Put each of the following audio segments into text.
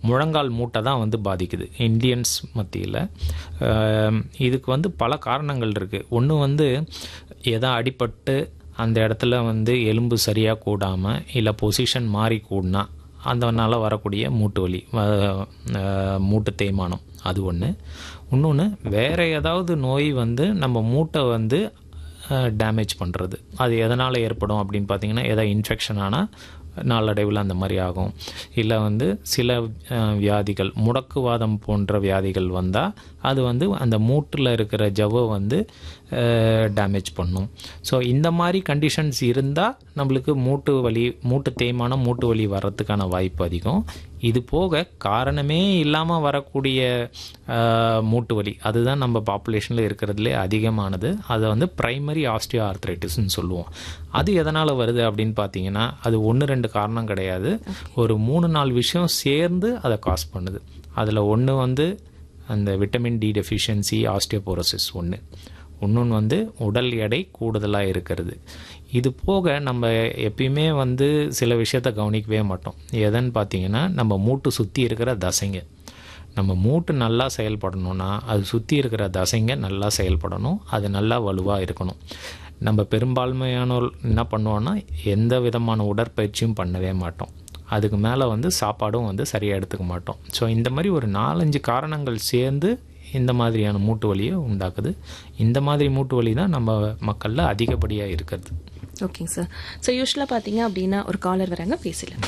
முழங்கால் மூட்டை தான் வந்து பாதிக்குது இந்தியன்ஸ் மத்தியில் இதுக்கு வந்து பல காரணங்கள் இருக்குது ஒன்று வந்து எதா அடிபட்டு அந்த இடத்துல வந்து எலும்பு சரியாக கூடாமல் இல்லை பொசிஷன் மாறி கூடினா அதனால் வரக்கூடிய மூட்டு வலி வ- அஹ் மூட்டு தேய்மானம் அது ஒன்று இன்னொன்று வேறு ஏதாவது நோய் வந்து நம்ம மூட்டை வந்து டேமேஜ் பண்ணுறது அது எதனால் ஏற்படும் அப்படின்னு பார்த்தீங்கன்னா எதாவது இன்ஃபெக்ஷன் ஆனால் நாளடைவில் அந்த மாதிரி ஆகும் இல்லை வந்து சில அஹ், வியாதிகள் முடக்குவாதம் போன்ற வியாதிகள் வந்தால் அது வந்து அந்த மூட்டில் இருக்கிற ஜவ்வை வந்து டேமேஜ் பண்ணும் ஸோ இந்த மாதிரி கண்டிஷன்ஸ் இருந்தால் நம்மளுக்கு மூட்டு வலி மூட்டு தேய்மானம் மூட்டு வலி வர்றதுக்கான வாய்ப்பு அதிகம் இது போக காரணமே இல்லாமல் வரக்கூடிய அஹ், மூட்டு வலி அதுதான் நம்ம பாப்புலேஷனில் இருக்கிறதுலே அதிகமானது அதை வந்து ப்ரைமரி ஆஸ்டியோ ஆர்த்ரைட்டிஸ்ன்னு சொல்லுவோம் அது எதனால் வருது அப்படின்னு பார்த்தீங்கன்னா அது ஒன்று ரெண்டு காரணம் கிடையாது ஒரு மூணு நாலு விஷயம் சேர்ந்து அதை காஸ் பண்ணுது அதில் ஒன்று வந்து அந்த விட்டமின் டி டெஃபிஷியன்சி ஆஸ்டியோபோரோசிஸ் ஒன்று இன்னொன்று வந்து உடல் எடை கூடுதலாக இருக்கிறது இது போக நம்ம எப்பயுமே வந்து சில விஷயத்த கவனிக்கவே மாட்டோம் எதுன்னு பார்த்தீங்கன்னா நம்ம மூட்டு சுற்றி இருக்கிற தசைங்க நம்ம மூட்டு நல்லா செயல்படணும்னா அது சுற்றி இருக்கிற தசைங்க நல்லா செயல்படணும் அது நல்லா வலுவாக இருக்கணும் நம்ம பெரும்பான்மையானோர் என்ன பண்ணுவோன்னா எந்த விதமான உடற்பயிற்சியும் பண்ணவே மாட்டோம் அதுக்கு மேலே வந்து சாப்பாடும் வந்து சரியாக எடுத்துக்க மாட்டோம் ஸோ இந்த மாதிரி ஒரு நாலஞ்சு காரணங்கள் சேர்ந்து இந்த மாதிரியான மூட்டு வலியை உண்டாக்குது இந்த மாதிரி மூட்டு வலி தான் நம்ம மக்களில் அதிகப்படியாக இருக்கிறது ஓகேங்க சார் ஸோ யூஸ்வலாக பார்த்தீங்க அப்படின்னா ஒரு காலர் வராங்க பேசலாம்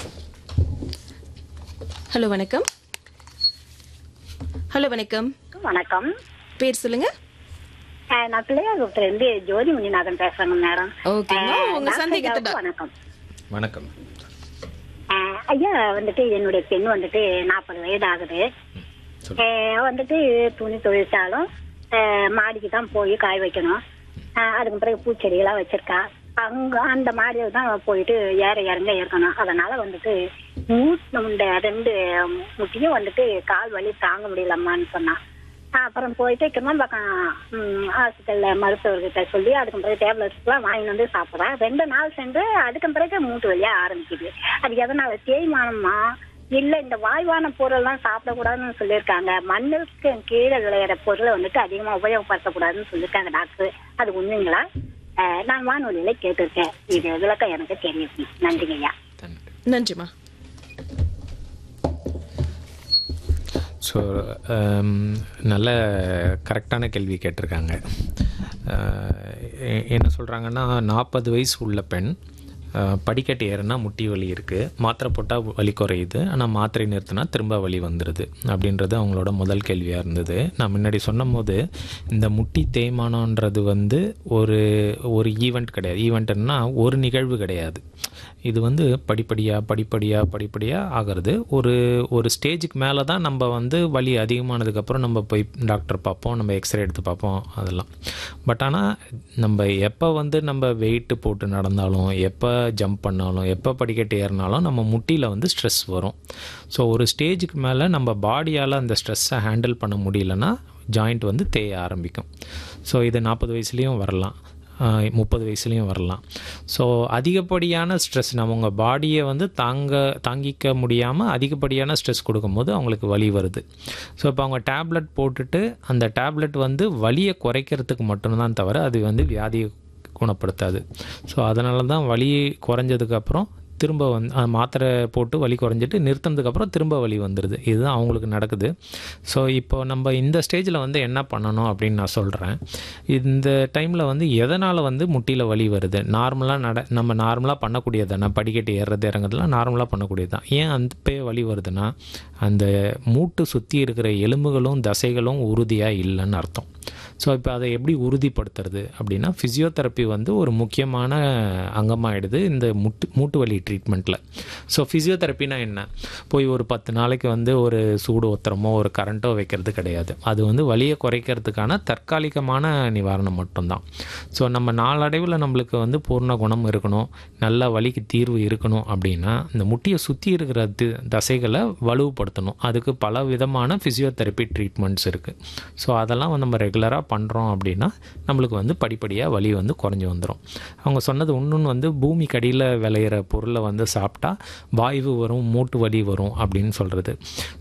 ஹலோ வணக்கம் ஹலோ வணக்கம் வணக்கம் பேர் சொல்லுங்க அஹ் நான் பிள்ளையார்புரத்துல இருந்து ஜோதி முனிநாதன் பேசுறேங்க மேடம் ஓகேங்க அஹ் உங்க டாக்டர் சந்தேகத்தை ஐயாவுக்கு டா- வணக்கம் வணக்கம் அஹ் ஐயா வந்துட்டு என்னுடைய பெண் வந்துட்டு நாற்பது வயது ஆகுது அஹ் வந்துட்டு துணி தொழிற்சாலும் அஹ் மாடிக்கு தான் போய் காய வைக்கணும் அஹ் அதுக்கு பிறகு பூச்செடிகளாம் வச்சிருக்கா அங்க அந்த மாடியில தான் போயிட்டு ஏற இறங்க இருக்கணும் அதனால வந்துட்டு மூட்டு இந்த ரெண்டு முட்டியும் வந்துட்டு கால் வலி தாங்க முடியலம்மான்னு சொன்னா அப்புறம் போயிட்டு கிருமம்பாக்கம் ஹாஸ்பிட்டல்ல மருத்துவர்கிட்ட சொல்லி அதுக்கு பிறகு டேப்லெட்ஸ்லாம் வாங்கிட்டு வந்து சாப்பிட்றேன் ரெண்டு நாள் சென்று அதுக்கு பிறகு மூட்டு வலியா ஆரம்பிக்குது அது எதனால தேய்மானமா இல்ல இந்த வாய்வான பொருள்லாம் சாப்பிடக்கூடாதுன்னு சொல்லியிருக்காங்க மண்ணுக்கு கீழே விளையிற பொருளை வந்துட்டு அதிகமா உபயோகப்படுத்தக்கூடாதுன்னு சொல்லியிருக்காங்க டாக்டர் அது உண்மைங்களா அஹ் நான் வானொலியில கேட்டிருக்கேன் இது விளக்கம் எனக்கு தெரியும் நன்றிங்க ஐயா தேங்க்யூ நன்றிம்மா ஸோ நல்ல கரெக்டான கேள்வி கேட்டிருக்காங்க அஹ், எ- என்ன சொல்கிறாங்கன்னா நாற்பது வயசு உள்ள பெண் அஹ், படிக்கட்டு ஏறுனா முட்டி வலி இருக்குது மாத்திரை போட்டால் வலி குறையுது ஆனால் மாத்திரை நிறுத்தினா திரும்ப வலி வந்துடுது அப்படின்றது அவங்களோட முதல் கேள்வியாக இருந்தது நான் முன்னாடி சொன்னபோது இந்த முட்டி தேய்மானன்றது வந்து ஒரு ஒரு ஈவெண்ட் கிடையாது ஈவெண்ட்னா ஒரு நிகழ்வு கிடையாது இது வந்து படிப்படியாக படிப்படியாக படிப்படியாக ஆகிறது ஒரு ஒரு ஸ்டேஜுக்கு மேலே தான் நம்ம வந்து வலி அதிகமானதுக்கப்புறம் நம்ம போய் டாக்டர் பார்ப்போம் நம்ம எக்ஸ்ரே எடுத்து பார்ப்போம் அதெல்லாம் பட் ஆனால் நம்ம எப்போ வந்து நம்ம வெயிட்டு போட்டு நடந்தாலும் எப்போ ஜம்ப் பண்ணாலும் எப்போ படிக்கட்டு ஏறினாலும் நம்ம முட்டியில் வந்து ஸ்ட்ரெஸ் வரும் ஸோ ஒரு ஸ்டேஜுக்கு மேலே நம்ம பாடியால் அந்த ஸ்ட்ரெஸ்ஸை ஹேண்டில் பண்ண முடியலன்னா ஜாயிண்ட் வந்து தேய ஆரம்பிக்கும் ஸோ இது நாற்பது வயசுலேயும் வரலாம் ஆஹ் முப்பது வயசுலேயும் வரலாம் ஸோ அதிகப்படியான ஸ்ட்ரெஸ் நம்ம உங்கள் பாடியை வந்து தாங்க தாங்கிக்க முடியாமல் அதிகப்படியான ஸ்ட்ரெஸ் கொடுக்கும்போது அவங்களுக்கு வலி வருது ஸோ இப்போ அவங்க டேப்லெட் போட்டுட்டு அந்த டேப்லெட் வந்து வலியை குறைக்கிறதுக்கு மட்டும்தான் தவிர அது வந்து வியாதியை குணப்படுத்தாது ஸோ அதனால தான் வலி குறைஞ்சதுக்கப்புறம் திரும்ப வந்து அஹ், மாத்திரை போட்டு வலி குறைஞ்சிட்டு நிறுத்தினதுக்கப்புறம் திரும்ப வலி வந்துடுது இதுதான் அவங்களுக்கு நடக்குது ஸோ இப்போ நம்ம இந்த ஸ்டேஜில் வந்து என்ன பண்ணணும் அப்படின்னு நான் சொல்கிறேன் இந்த டைமில் வந்து எதனால் வந்து முட்டியில் வலி வருது நார்மலாக நட நம்ம நார்மலாக பண்ணக்கூடியது தானே படிக்கட்டு ஏறுறது இறங்குறதுலாம் நார்மலாக பண்ணக்கூடியது தான் ஏன் அந்த பே வலி வருதுன்னா அந்த மூட்டு சுற்றி இருக்கிற எலும்புகளும் தசைகளும் உறுதியாக இல்லைன்னு அர்த்தம் ஸோ இப்போ அதை எப்படி உறுதிப்படுத்துறது அப்படின்னா ஃபிசியோதெரப்பி வந்து ஒரு முக்கியமான அங்கமாகிடுது இந்த முட்டு மூட்டு வலி ட்ரீட்மெண்ட்டில் ஸோ ஃபிசியோதெரப்பினா என்ன போய் ஒரு பத்து நாளைக்கு வந்து ஒரு சூடு ஒத்தரமோ ஒரு கரண்ட்டோ வைக்கிறது கிடையாது அது வந்து வலியை குறைக்கிறதுக்கான தற்காலிகமான நிவாரணம் மட்டும்தான் ஸோ நம்ம நாளடைவில் நம்மளுக்கு வந்து பூர்ண குணம் இருக்கணும் நல்ல வலிக்கு தீர்வு இருக்கணும் அப்படின்னா இந்த முட்டியை சுற்றி இருக்கிற தி- தசைகளை வலுவுபடுத்தணும் அதுக்கு பல விதமான ஃபிசியோதெரப்பி ட்ரீட்மெண்ட்ஸ் இருக்குது ஸோ அதெல்லாம் வந்து நம்ம ரெகுலராக பண்ணுறோம் அப்படின்னா நம்மளுக்கு வந்து படிப்படியாக வலி வந்து குறைஞ்சி வந்துடும் அவங்க சொன்னது இன்னொன்று வந்து பூமி கடியில் விளையிற பொருளை வந்து சாப்பிட்டா வாய்வு வரும் மூட்டு வலி வரும் அப்படின்னு சொல்கிறது